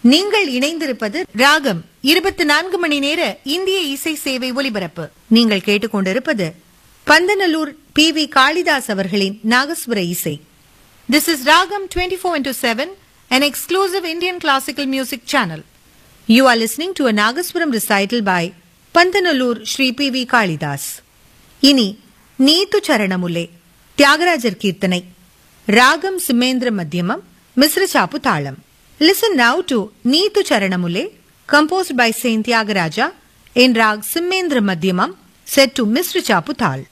நீங்கள் இணைந்திருப்பது ராகம் இருபத்தி நான்கு மணி நேர இந்திய இசை சேவை ஒலிபரப்பு நீங்கள் கேட்டுக்கொண்டிருப்பது பந்தநல்லூர் பி வி காளிதாஸ் அவர்களின் நாகஸ்வர இசை this is ragam twenty four into seven an exclusive Indian classical music channel. You are listening to a Nagaswaram recital by Pantanallur Sri P.V. Kalidas. இனி நீத்து சரணமுலே தியாகராஜர் கீர்த்தனை ராகம் சிம்மேந்திர மத்தியமம் Misra Chapu talam listen now to Neethu Charanamule composed by Saint Tyagaraja in rag Simhendra Madhyamam set to Misra Chapu தாள்